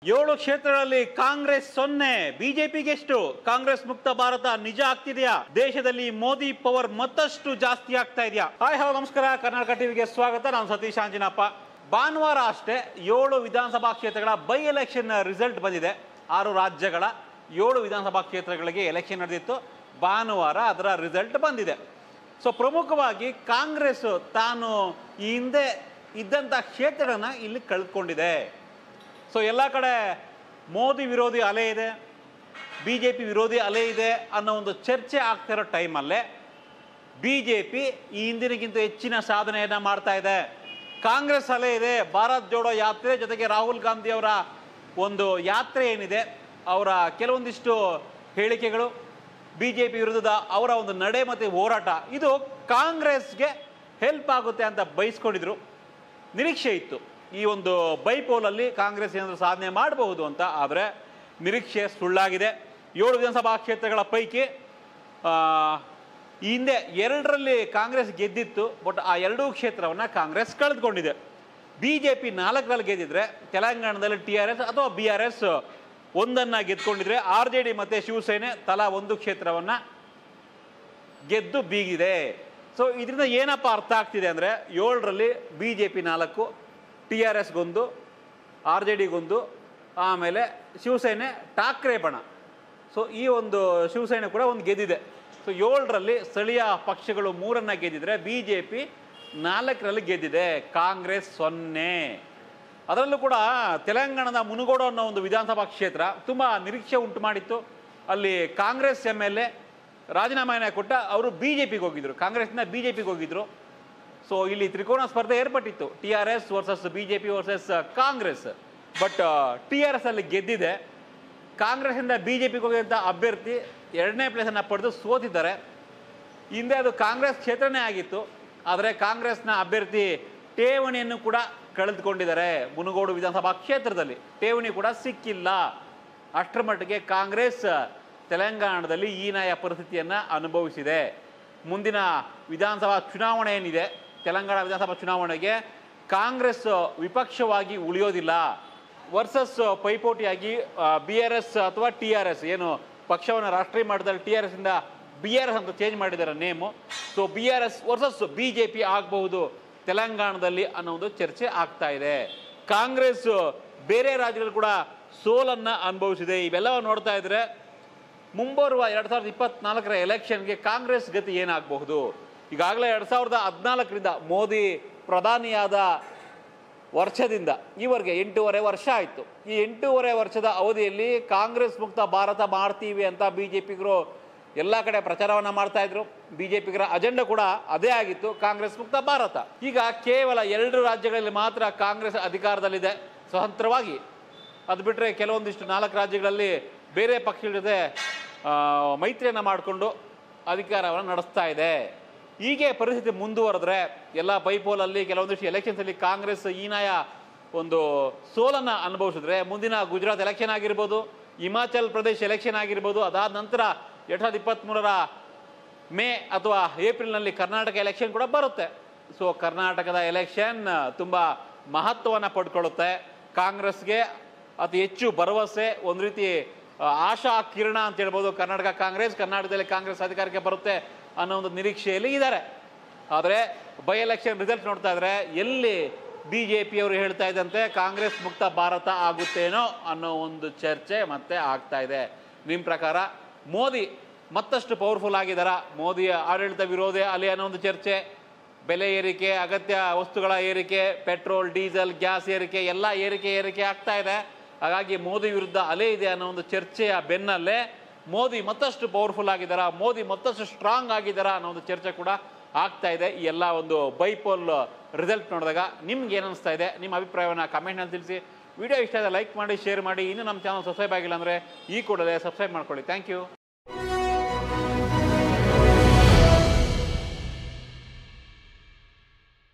ಏಳು ಕ್ಷೇತ್ರಗಳಲ್ಲಿ ಕಾಂಗ್ರೆಸ್ ಸೊನ್ನೆ ಬಿಜೆಪಿಗೆ ಎಷ್ಟು ಕಾಂಗ್ರೆಸ್ ಮುಕ್ತ ಭಾರತ ನಿಜ ಆಗ್ತಿದೆಯಾ ದೇಶದಲ್ಲಿ ಮೋದಿ ಪವರ್ ಮತ್ತಷ್ಟು ಜಾಸ್ತಿ ಆಗ್ತಾ ಇದೆಯಾ ಹಾಯ್ ಹಲೋ ನಮಸ್ಕಾರ ಕರ್ನಾಟಕ ಟಿವಿಗೆ ಸ್ವಾಗತ ನಾನು ಸತೀಶ್ ಆಂಜಿನಪ್ಪ ಭಾನುವಾರ ಅಷ್ಟೇ ಏಳು ವಿಧಾನಸಭಾ ಕ್ಷೇತ್ರಗಳ ಬೈ ಎಲೆಕ್ಷನ್ ರಿಸಲ್ಟ್ ಬಂದಿದೆ ಆರು ರಾಜ್ಯಗಳ ಏಳು ವಿಧಾನಸಭಾ ಕ್ಷೇತ್ರಗಳಿಗೆ ಎಲೆಕ್ಷನ್ ನಡೆದಿತ್ತು ಭಾನುವಾರ ಅದರ ರಿಸಲ್ಟ್ ಬಂದಿದೆ ಸೊ ಪ್ರಮುಖವಾಗಿ ಕಾಂಗ್ರೆಸ್ ತಾನು ಈ ಹಿಂದೆ ಇದ್ದಂಥ ಕ್ಷೇತ್ರಗಳನ್ನ ಇಲ್ಲಿ ಕಳ್ಕೊಂಡಿದೆ ಸೊ ಎಲ್ಲ ಕಡೆ ಮೋದಿ ವಿರೋಧಿ ಅಲೆ ಇದೆ ಬಿ ಜೆ ಪಿ ವಿರೋಧಿ ಅಲೆ ಇದೆ ಅನ್ನೋ ಒಂದು ಚರ್ಚೆ ಆಗ್ತಿರೋ ಟೈಮಲ್ಲೇ ಬಿ ಜೆ ಪಿ ಈ ಹಿಂದಿನಗಿಂತ ಹೆಚ್ಚಿನ ಸಾಧನೆಯನ್ನು ಮಾಡ್ತಾ ಇದೆ ಕಾಂಗ್ರೆಸ್ ಅಲೆ ಇದೆ ಭಾರತ್ ಜೋಡೋ ಯಾತ್ರೆ ಜೊತೆಗೆ ರಾಹುಲ್ ಗಾಂಧಿ ಅವರ ಒಂದು ಯಾತ್ರೆ ಏನಿದೆ ಅವರ ಕೆಲವೊಂದಿಷ್ಟು ಹೇಳಿಕೆಗಳು ಬಿ ಜೆ ಪಿ ವಿರುದ್ಧದ ಅವರ ಒಂದು ನಡೆ ಮತ್ತು ಹೋರಾಟ ಇದು ಕಾಂಗ್ರೆಸ್ಗೆ ಹೆಲ್ಪ್ ಆಗುತ್ತೆ ಅಂತ ಬಯಸ್ಕೊಂಡಿದ್ರು ನಿರೀಕ್ಷೆ ಇತ್ತು ಈ ಒಂದು ಬೈಪೋಲಲ್ಲಿ ಕಾಂಗ್ರೆಸ್ ಏನಾದರೂ ಸಾಧನೆ ಮಾಡಬಹುದು ಅಂತ ಆದರೆ ನಿರೀಕ್ಷೆ ಸುಳ್ಳಾಗಿದೆ ಏಳು ವಿಧಾನಸಭಾ ಕ್ಷೇತ್ರಗಳ ಪೈಕಿ ಆ, ಈ ಹಿಂದೆ ಎರಡರಲ್ಲಿ ಕಾಂಗ್ರೆಸ್ ಗೆದ್ದಿತ್ತು ಬಟ್ ಆ ಎರಡೂ ಕ್ಷೇತ್ರವನ್ನು ಕಾಂಗ್ರೆಸ್ ಕಳೆದುಕೊಂಡಿದೆ ಬಿ ಜೆ ಪಿ ನಾಲ್ಕರಲ್ಲಿ ಗೆದ್ದಿದ್ರೆ ತೆಲಂಗಾಣದಲ್ಲಿ ಟಿ ಆರ್ ಎಸ್ ಅಥವಾ ಬಿ ಆರ್ ಎಸ್ ಒಂದನ್ನು ಗೆದ್ಕೊಂಡಿದ್ರೆ ಆರ್ ಜೆ ಡಿ ಮತ್ತು ಶಿವಸೇನೆ ತಲಾ ಒಂದು ಕ್ಷೇತ್ರವನ್ನು ಗೆದ್ದು ಬೀಗಿದೆ ಸೊ ಇದರಿಂದ ಏನಪ್ಪ ಅರ್ಥ ಆಗ್ತಿದೆ ಅಂದರೆ ಏಳರಲ್ಲಿ ಬಿ ಜೆ ಪಿ ನಾಲ್ಕು ಟಿ ಆರ್ ಎಸ್ಗೊಂದು ಆರ್ ಜೆ ಡಿಗೊಂದು ಆಮೇಲೆ ಶಿವಸೇನೆ ಠಾಕ್ರೆ ಬಣ ಸೊ ಈ ಒಂದು ಶಿವಸೇನೆ ಕೂಡ ಒಂದು ಗೆದ್ದಿದೆ ಸೊ ಏಳರಲ್ಲಿ ಸ್ಥಳೀಯ ಪಕ್ಷಗಳು ಮೂರನ್ನು ಗೆದ್ದಿದ್ರೆ ಬಿ ಜೆ ಪಿ ನಾಲ್ಕರಲ್ಲಿ ಗೆದ್ದಿದೆ ಕಾಂಗ್ರೆಸ್ ಸೊನ್ನೆ ಅದರಲ್ಲೂ ಕೂಡ ತೆಲಂಗಾಣದ ಮುನುಗೋಡು ಅನ್ನೋ ಒಂದು ವಿಧಾನಸಭಾ ಕ್ಷೇತ್ರ ತುಂಬ ನಿರೀಕ್ಷೆ ಉಂಟು ಮಾಡಿತ್ತು ಅಲ್ಲಿ ಕಾಂಗ್ರೆಸ್ ಎಮ್ ಎಲ್ ಎ ರಾಜೀನಾಮೆಯನ್ನು ಕೊಟ್ಟ ಅವರು ಬಿ ಜೆ ಪಿಗೆ ಹೋಗಿದ್ರು ಕಾಂಗ್ರೆಸ್ನ ಬಿ ಜೆ ಪಿಗೆ ಹೋಗಿದ್ರು ಸೊ ಇಲ್ಲಿ ತ್ರಿಕೋನ ಸ್ಪರ್ಧೆ ಏರ್ಪಟ್ಟಿತ್ತು T R S versus B J P versus Congress but T R S ಅಲ್ಲಿ ಗೆದ್ದಿದೆ ಕಾಂಗ್ರೆಸ್ಸಿಂದ ಬಿ ಜೆ ಪಿಗೆ ಹೋಗಿದ್ದಂಥ ಅಭ್ಯರ್ಥಿ ಎರಡನೇ ಪ್ಲೇಸನ್ನು ಪಡೆದು ಸೋತಿದ್ದಾರೆ ಹಿಂದೆ ಅದು ಕಾಂಗ್ರೆಸ್ ಕ್ಷೇತ್ರನೇ ಆಗಿತ್ತು ಆದರೆ ಕಾಂಗ್ರೆಸ್ನ ಅಭ್ಯರ್ಥಿ ಠೇವಣಿಯನ್ನು ಕೂಡ ಕಳೆದುಕೊಂಡಿದ್ದಾರೆ ಮುನುಗೋಡು ವಿಧಾನಸಭಾ ಕ್ಷೇತ್ರದಲ್ಲಿ ಠೇವಣಿ ಕೂಡ ಸಿಕ್ಕಿಲ್ಲ ಅಷ್ಟರ ಮಟ್ಟಿಗೆ ಕಾಂಗ್ರೆಸ್ ತೆಲಂಗಾಣದಲ್ಲಿ ಹೀನಾಯ ಪರಿಸ್ಥಿತಿಯನ್ನು ಅನುಭವಿಸಿದೆ ಮುಂದಿನ ವಿಧಾನಸಭಾ ಚುನಾವಣೆ ಏನಿದೆ ತೆಲಂಗಾಣ ವಿಧಾನಸಭಾ ಚುನಾವಣೆಗೆ ಕಾಂಗ್ರೆಸ್ ವಿಪಕ್ಷವಾಗಿ ಉಳಿಯೋದಿಲ್ಲ ವರ್ಸಸ್ ಪೈಪೋಟಿಯಾಗಿ ಬಿ ಆರ್ ಎಸ್ ಅಥವಾ ಟಿ ಆರ್ ಎಸ್ ಏನು ಪಕ್ಷವನ್ನು ರಾಷ್ಟ್ರೀಯ ಮಟ್ಟದಲ್ಲಿ ಟಿ ಆರ್ ಎಸ್ ಇಂದ ಬಿ ಆರ್ ಎಸ್ ಅಂತ ಚೇಂಜ್ ಮಾಡಿದ್ದಾರೆ name so B R S versus B J P ಆಗಬಹುದು ತೆಲಂಗಾಣದಲ್ಲಿ ಅನ್ನೋ ಒಂದು ಚರ್ಚೆ ಆಗ್ತಾ ಇದೆ ಕಾಂಗ್ರೆಸ್ ಬೇರೆ ರಾಜ್ಯಗಳು ಕೂಡ ಸೋಲನ್ನ ಅನುಭವಿಸಿದೆ ಇವೆಲ್ಲವನ್ನು ನೋಡ್ತಾ ಇದ್ರೆ ಮುಂಬರುವ ಎರಡ್ ಸಾವಿರದ ಇಪ್ಪತ್ನಾಲ್ಕರ ಎಲೆಕ್ಷನ್ಗೆ ಕಾಂಗ್ರೆಸ್ ಗತಿ ಏನಾಗಬಹುದು ಈಗಾಗಲೇ ಎರಡ್ ಸಾವಿರದ ಹದಿನಾಲ್ಕರಿಂದ ಮೋದಿ ಪ್ರಧಾನಿಯಾದ ವರ್ಷದಿಂದ ಈವರೆಗೆ ಎಂಟೂವರೆ ವರ್ಷ ಆಯಿತು ಈ ಎಂಟೂವರೆ ವರ್ಷದ ಅವಧಿಯಲ್ಲಿ ಕಾಂಗ್ರೆಸ್ ಮುಕ್ತ ಭಾರತ ಮಾಡ್ತೀವಿ ಅಂತ ಬಿ ಜೆ ಪಿಗರು ಎಲ್ಲ ಕಡೆ ಪ್ರಚಾರವನ್ನು ಮಾಡ್ತಾ ಇದ್ರು ಬಿ ಜೆ ಪಿಗರ ಅಜೆಂಡಾ ಕೂಡ ಅದೇ ಆಗಿತ್ತು ಕಾಂಗ್ರೆಸ್ ಮುಕ್ತ ಭಾರತ ಈಗ ಕೇವಲ ಎರಡು ರಾಜ್ಯಗಳಲ್ಲಿ ಮಾತ್ರ ಕಾಂಗ್ರೆಸ್ ಅಧಿಕಾರದಲ್ಲಿದೆ ಸ್ವತಂತ್ರವಾಗಿ ಅದು ಬಿಟ್ಟರೆ ಕೆಲವೊಂದಿಷ್ಟು ನಾಲ್ಕು ರಾಜ್ಯಗಳಲ್ಲಿ ಬೇರೆ ಪಕ್ಷಗಳ ಜೊತೆ ಆ, ಮೈತ್ರಿಯನ್ನು ಮಾಡಿಕೊಂಡು ಅಧಿಕಾರವನ್ನು ನಡೆಸ್ತಾ ಇದೆ ಹೀಗೆ ಪರಿಸ್ಥಿತಿ ಮುಂದುವರೆದ್ರೆ ಎಲ್ಲ ಪೈಪೋಲಲ್ಲಿ ಕೆಲವೊಂದಿಷ್ಟು ಎಲೆಕ್ಷನ್ಸಲ್ಲಿ ಕಾಂಗ್ರೆಸ್ ಹೀನಾಯ ಒಂದು ಸೋಲನ್ನು ಅನುಭವಿಸಿದ್ರೆ ಮುಂದಿನ ಗುಜರಾತ್ ಎಲೆಕ್ಷನ್ ಆಗಿರ್ಬೋದು ಹಿಮಾಚಲ್ ಪ್ರದೇಶ್ ಎಲೆಕ್ಷನ್ ಆಗಿರ್ಬೋದು ಅದಾದ ನಂತರ ಎರಡು ಸಾವಿರದ ಇಪ್ಪತ್ತ್ಮೂರರ ಮೇ ಅಥವಾ ಏಪ್ರಿಲ್ನಲ್ಲಿ ಕರ್ನಾಟಕ ಎಲೆಕ್ಷನ್ ಕೂಡ ಬರುತ್ತೆ ಸೊ ಕರ್ನಾಟಕದ ಎಲೆಕ್ಷನ್ ತುಂಬ ಮಹತ್ವವನ್ನು ಪಡ್ಕೊಳ್ಳುತ್ತೆ ಕಾಂಗ್ರೆಸ್ಗೆ ಅತಿ ಹೆಚ್ಚು ಭರವಸೆ ಒಂದು ರೀತಿ ಆ, ಆಶಾ ಕಿರಣ ಅಂತ ಹೇಳ್ಬೋದು ಕರ್ನಾಟಕ ಕಾಂಗ್ರೆಸ್ ಕರ್ನಾಟಕದಲ್ಲಿ ಕಾಂಗ್ರೆಸ್ ಅಧಿಕಾರಕ್ಕೆ ಬರುತ್ತೆ ಅನ್ನೋ ಒಂದು ನಿರೀಕ್ಷೆಯಲ್ಲಿ ಇದ್ದಾರೆ ಆದರೆ ಬೈ ಎಲೆಕ್ಷನ್ ರಿಸಲ್ಟ್ ನೋಡ್ತಾ ಇದ್ರೆ ಎಲ್ಲಿ ಬಿ ಜೆ ಪಿಯವರು ಹೇಳ್ತಾ ಇದ್ದಂತೆ ಕಾಂಗ್ರೆಸ್ ಮುಕ್ತ ಭಾರತ ಆಗುತ್ತೇನೋ ಅನ್ನೋ ಒಂದು ಚರ್ಚೆ ಮತ್ತೆ ಆಗ್ತಾ ಇದೆ ನಿಮ್ಮ ಪ್ರಕಾರ ಮೋದಿ ಮತ್ತಷ್ಟು ಪವರ್ಫುಲ್ ಆಗಿದ್ದಾರ ಮೋದಿಯ ಆಡಳಿತ ವಿರೋಧಿ ಅಲೆ ಅನ್ನೋ ಒಂದು ಚರ್ಚೆ ಬೆಲೆ ಏರಿಕೆ ಅಗತ್ಯ ವಸ್ತುಗಳ ಏರಿಕೆ ಪೆಟ್ರೋಲ್ ಡೀಸೆಲ್ ಗ್ಯಾಸ್ ಏರಿಕೆ ಎಲ್ಲ ಏರಿಕೆ ಏರಿಕೆ ಆಗ್ತಾ ಇದೆ ಹಾಗಾಗಿ ಮೋದಿ ವಿರುದ್ಧ ಅಲೆ ಇದೆ ಅನ್ನೋ ಒಂದು ಚರ್ಚೆಯ ಬೆನ್ನಲ್ಲೇ ಮೋದಿ ಮತ್ತಷ್ಟು ಪವರ್ಫುಲ್ ಆಗಿದ್ದಾರಾ ಮೋದಿ ಮತ್ತಷ್ಟು ಸ್ಟ್ರಾಂಗ್ ಆಗಿದ್ದಾರಾ ಅನ್ನೋ ಒಂದು ಚರ್ಚೆ ಕೂಡ ಆಗ್ತಾ ಇದೆ ಈ ಎಲ್ಲ ಒಂದು ಬೈಪೋಲ್ ರಿಸಲ್ಟ್ ನೋಡಿದಾಗ ನಿಮ್ಗೆ ಏನು ಅನಿಸ್ತಾ ಇದೆ ನಿಮ್ಮ ಅಭಿಪ್ರಾಯವನ್ನು ಕಮೆಂಟ್ನಲ್ಲಿ ತಿಳಿಸಿ ವಿಡಿಯೋ ಇಷ್ಟ ಆದರೆ ಲೈಕ್ ಮಾಡಿ ಶೇರ್ ಮಾಡಿ ಇನ್ನು ನಮ್ಮ ಚಾನಲ್ ಸಬ್ಸ್ಕ್ರೈಬ್ ಆಗಿಲ್ಲ ಅಂದರೆ ಈ ಕೂಡಲೇ ಸಬ್ಸ್ಕ್ರೈಬ್ ಮಾಡ್ಕೊಳ್ಳಿ ಥ್ಯಾಂಕ್ ಯು